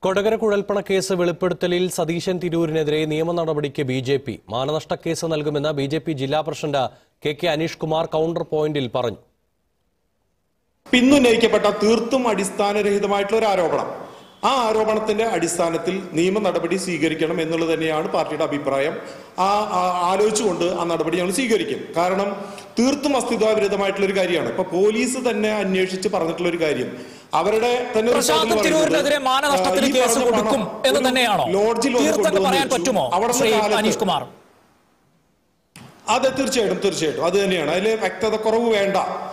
കൊടകര കുഴൽപ്പണ കേസ് വെളിപ്പെടുത്തലിൽ സതീശൻ തിരൂരിനെതിരെ നിയമ നടപടിക്ക് ബി ജെ പി മാനനഷ്ട കേസ് നൽകുമെന്ന് ബി ജെ പി ജില്ലാ president K K Aneesh Kumar counter പോയിന്റിൽ പറഞ്ഞു പിന്നുന്നയിക്കപ്പെട്ട തീർത്തും അടിസ്ഥാനരഹിതമായിട്ടുള്ള ഒരു ആരോപണം ആ ആരോപണത്തിന്റെ അടിസ്ഥാനത്തിൽ നിയമ നടപടി സ്വീകരിക്കണം എന്നുള്ളത് തന്നെയാണ് പാർട്ടിയുടെ അഭിപ്രായം ആ ആ- ആലോചിച്ചുകൊണ്ട് ആ നടപടി ഞങ്ങൾ സ്വീകരിക്കും കാരണം തീർത്തും അസ്തിത്വവിരുദ്ധമായിട്ടുള്ള ഒരു കാര്യമാണ് ഇപ്പൊ പോലീസ് തന്നെ അന്വേഷിച്ച് പറഞ്ഞിട്ടുള്ള ഒരു കാര്യം അവരുടെ തന്നെ ഒരു പ്രശാന്ത് റിപ്പോർട്ടിൽ തിരൂരിനെതിരെ പറയുന്നത്, മാനനഷ്ടത്തിന് ഈ കേസ് പറഞ്ഞ കൊടുക്കും പണം എന്ന് ഒരു തന്നെയാണോ ലോഡ്ജിൽ വന്ന് തീർത്തൊക്കെ കൊണ്ടുവന്ന് പറയാൻ വെച്ചു. പറ്റുമോ അവിടുത്തെ ശ്രീ കാലത്ത് അനീഷ് കുമാർ അതെ തീർച്ചയായിട്ടും തീർച്ചയായിട്ടും അത് തന്നെയാണ് അതിൽ വ്യക്തത കുറവ് വേണ്ട